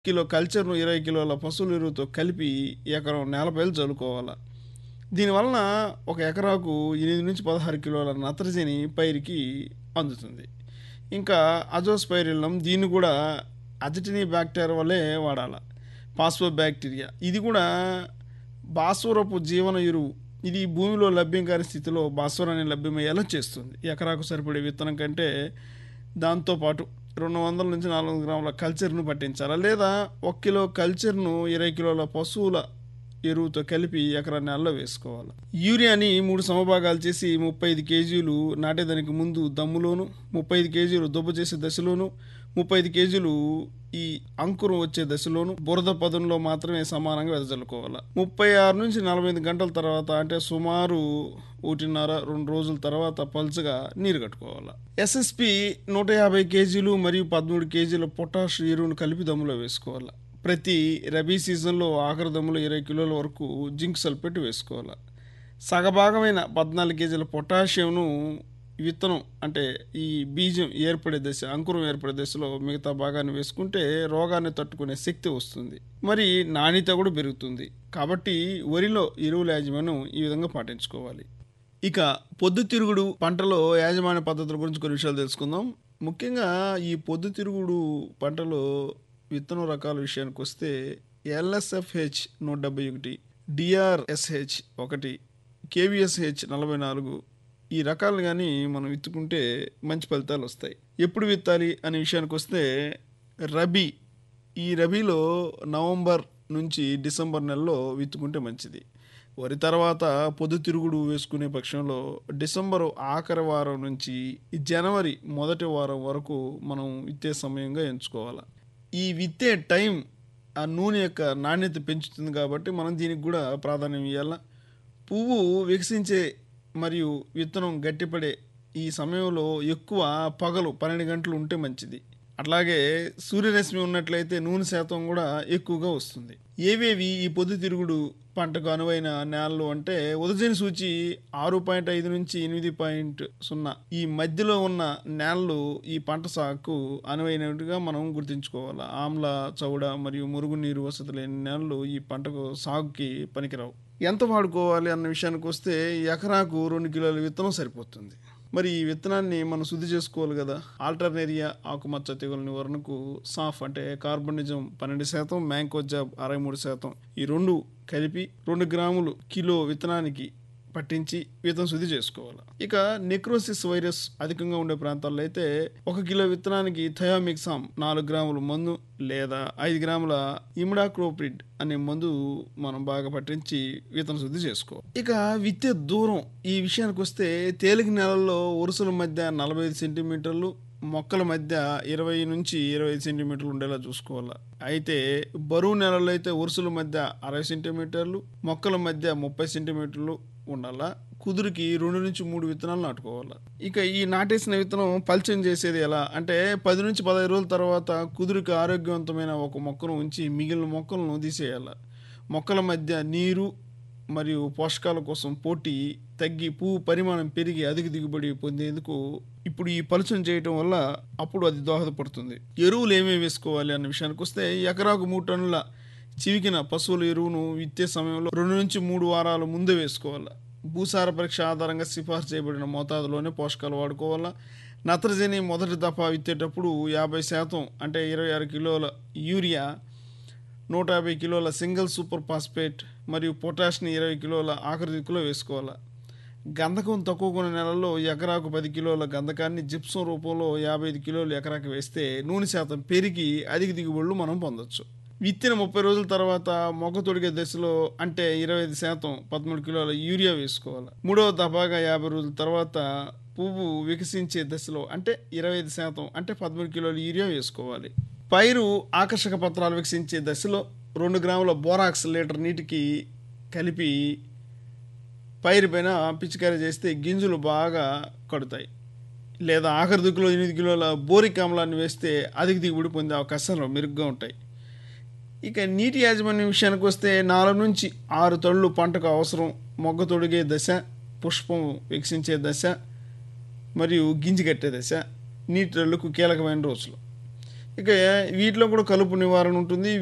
kilo కల్చర్ను ఇరవై కిలోల పశువుల ఎరువుతో కలిపి ఎకరం నేలపైలు చల్లుకోవాలి దీనివలన ఒక ఎకరాకు ఎనిమిది నుంచి పదహారు కిలోల నత్రజని పైరుకి అందుతుంది ఇంకా అజోస్పైరిల్లం దీన్ని కూడా అజటినీ బ్యాక్టీరియా వల్లే వాడాలి పాస్పో బ్యాక్టీరియా ఇది కూడా భాస్వరపు జీవన ఎరువు ఇది భూమిలో లభ్యం కాని స్థితిలో భాస్వరాన్ని లభ్యమయ్యేలా చేస్తుంది ఎకరాకు సరిపడే విత్తనం కంటే దాంతోపాటు రెండు వందల నుంచి నాలుగు వందల గ్రాముల కల్చర్ను పట్టించాలి లేదా ఒక కిలో కల్చర్ను ఇరవై కిలోల పశువుల ఎరువుతో కలిపి ఎకరా నెలలో వేసుకోవాలి యూరియాని మూడు సమభాగాలు చేసి ముప్పై ఐదు కేజీలు నాటేదానికి ముందు దమ్ములోను ముప్పై ఐదు కేజీలు దుబ్బ చేసే దశలోను ముప్పై ఐదు కేజీలు ఈ అంకురం వచ్చే దశలోను బురద పదంలో మాత్రమే సమానంగా వెదజల్లుకోవాలి ముప్పై ఆరు నుంచి నలభై ఐదు గంటల తర్వాత అంటే సుమారు ఒకటిన్నర రెండు రోజుల తర్వాత పలుచగా నీరు కట్టుకోవాలి ఎస్ఎస్పి నూట యాభై కేజీలు మరియు పదమూడు కేజీల పొటాష్ ఎరువును కలిపి దమ్ములో వేసుకోవాలి ప్రతి రబీ సీజన్లో ఆఖరి దమ్ములో ఇరవై కిలోల వరకు జింక్ సల్ఫేట్ వేసుకోవాలి సగభాగమైన పద్నాలుగు కేజీల పొటాషియంను విత్తనం అంటే ఈ బీజం ఏర్పడే దశ అంకురం ఏర్పడే దశలో మిగతా భాగాన్ని వేసుకుంటే రోగాన్ని తట్టుకునే శక్తి వస్తుంది మరి నాణ్యత కూడా పెరుగుతుంది కాబట్టి వరిలో ఎరువుల యాజమాన్యం ఈ విధంగా పాటించుకోవాలి ఇక పొద్దుతిరుగుడు పంటలో యాజమాన్య పద్ధతుల గురించి కొన్ని విషయాలు తెలుసుకుందాం ముఖ్యంగా ఈ పొద్దుతిరుగుడు పంటలో విత్తనం రకాల విషయానికి వస్తే ఎల్ఎస్ఎఫ్హెచ్ నూట డెబ్బై ఒకటి డిఆర్ఎస్హెచ్ ఒకటి కేవీఎస్హెచ్ నలభై నాలుగు ఈ రకాలు కానీ మనం విత్తుకుంటే మంచి ఫలితాలు వస్తాయి ఎప్పుడు విత్తాలి అనే విషయానికి వస్తే రబీ ఈ రబీలో నవంబర్ నుంచి డిసెంబర్ నెలలో విత్తుకుంటే మంచిది వరి తర్వాత పొద్దుతిరుగుడు వేసుకునే పక్షంలో డిసెంబరు ఆఖరి వారం నుంచి జనవరి మొదటి వారం వరకు మనం విత్తే సమయంగా ఎంచుకోవాలి ఈ విత్తే టైం ఆ నూనె యొక్క నాణ్యత పెంచుతుంది కాబట్టి మనం దీనికి కూడా ప్రాధాన్యం ఇవ్వాలి పువ్వు వికసించే మరియు విత్తనం గట్టిపడే ఈ సమయంలో ఎక్కువ పగలు పన్నెండు గంటలు ఉంటే మంచిది అట్లాగే సూర్యరశ్మి ఉన్నట్లయితే నూనె శాతం కూడా ఎక్కువగా వస్తుంది ఏవేవి ఈ పొద్దుతిరుగుడు పంటకు అనువైన నేలలు అంటే ఉదజని సూచి ఆరు పాయింట్ ఐదు నుంచి ఎనిమిది పాయింట్ సున్నా ఈ మధ్యలో ఉన్న నేలలు ఈ పంట సాగుకు అనువైనట్టుగా మనం గుర్తుంచుకోవాలి ఆమ్ల చౌడ మరియు మురుగునీరు వసతి లేని నేలలు ఈ పంటకు సాగుకి పనికిరావు ఎంత వాడుకోవాలి అన్న విషయానికి వస్తే ఎకరాకు రెండు కిలోల విత్తనం సరిపోతుంది మరి ఈ విత్తనాన్ని మనం శుద్ధి చేసుకోవాలి కదా ఆల్టర్నేరియా ఆకుమచ్చ తెగుల నివారణకు సాఫ్ అంటే కార్బనిజం పన్నెండు శాతం మ్యాంకోజాబ్ అరవై మూడు శాతం ఈ రెండు కలిపి రెండు గ్రాములు కిలో విత్తనానికి పట్టించి విత్తనం శుద్ధి చేసుకోవాలి ఇక నెక్రోసిస్ వైరస్ అధికంగా ఉండే ప్రాంతాల్లో అయితే ఒక కిలో విత్తనానికి థయోమిక్సామ్ నాలుగు గ్రాముల మందు లేదా ఐదు గ్రాముల ఇమిడాక్రోప్రిడ్ అనే మందు మనం బాగా పట్టించి విత్తన శుద్ధి చేసుకోవాలి ఇక విత్తే దూరం ఈ విషయానికి వస్తే తేలిక నెలల్లో వరుసల మధ్య నలభై ఐదు సెంటీమీటర్లు మొక్కల మధ్య ఇరవై నుంచి ఇరవై ఐదు సెంటీమీటర్లు ఉండేలా చూసుకోవాలి అయితే బరువు నెలల్లో అయితే వరుసల మధ్య అరవై సెంటీమీటర్లు మొక్కల మధ్య ముప్పై సెంటీమీటర్లు ఉండాలా కుదురుకి రెండు నుంచి మూడు విత్తనాలు నాటుకోవాలి ఇక ఈ నాటేసిన విత్తనం పల్చం చేసేది ఎలా అంటే పది నుంచి పదహైదు రోజుల తర్వాత కుదురుకి ఆరోగ్యవంతమైన ఒక మొక్కను ఉంచి మిగిలిన మొక్కలను తీసేయాలి మొక్కల మధ్య నీరు మరియు పోషకాల కోసం పోటీ తగ్గి పువ్వు పరిమాణం పెరిగి అధిక దిగుబడి పొందేందుకు ఇప్పుడు ఈ పలుచన చేయటం వల్ల అప్పుడు అది దోహదపడుతుంది ఎరువులు ఏమేమి వేసుకోవాలి అన్న విషయానికి వస్తే ఎకరాకు మూడు టన్నుల చివికిన పశువుల ఎరువును విత్తే సమయంలో రెండు నుంచి మూడు వారాల ముందే వేసుకోవాలి భూసార పరీక్ష ఆధారంగా సిఫార్సు చేయబడిన మోతాదులోనే పోషకాలు వాడుకోవాలా నత్రజని మొదటి దఫా విత్తేటప్పుడు యాభై శాతం అంటే ఇరవై ఆరు కిలోల యూరియా నూట యాభై కిలోల సింగిల్ సూపర్ ఫాస్ఫేట్ మరియు పొటాష్ని ఇరవై కిలోల ఆఖరి దిక్కులో వేసుకోవాలి గంధకం తక్కువ కొన్న నెలల్లో ఎకరాకు పది కిలోల గంధకాన్ని జిప్సం రూపంలో యాభై ఐదు కిలోలు ఎకరాకి వేస్తే నూనె శాతం పెరిగి అధిక దిగుబడులు మనం పొందొచ్చు విత్తిన ముప్పై రోజుల తర్వాత మొక్క తొడిగే దశలో అంటే ఇరవై ఐదు శాతం పదమూడు కిలోల యూరియా వేసుకోవాలి మూడవ దఫాగా యాభై రోజుల తర్వాత పువ్వు వికసించే దశలో అంటే ఇరవై ఐదు శాతం అంటే పదమూడు కిలోల యూరియా వేసుకోవాలి పైరు ఆకర్షక పత్రాలు వికసించే దశలో రెండు గ్రాముల బోరాక్స్ లీటర్ నీటికి కలిపి పైరు పైన పిచికారీ చేస్తే గింజలు బాగా కడుతాయి లేదా ఆఖరి దిక్కులో ఎనిమిది కిలోల బోరిక్ ఆమ్లాన్ని వేస్తే అధిక దిగుబడి పొందే అవకాశాలు మెరుగ్గా ఉంటాయి ఇక నీటి యాజమాన్యం విషయానికి వస్తే నాలుగు నుంచి ఆరు తళ్ళు పంటకు అవసరం మొగ్గ తొడిగే దశ పుష్పం వికసించే దశ మరియు గింజి కట్టే దశ నీటి తళ్ళకు కీలకమైన రోజులు ఇక వీటిలో కూడా కలుపు నివారణ ఉంటుంది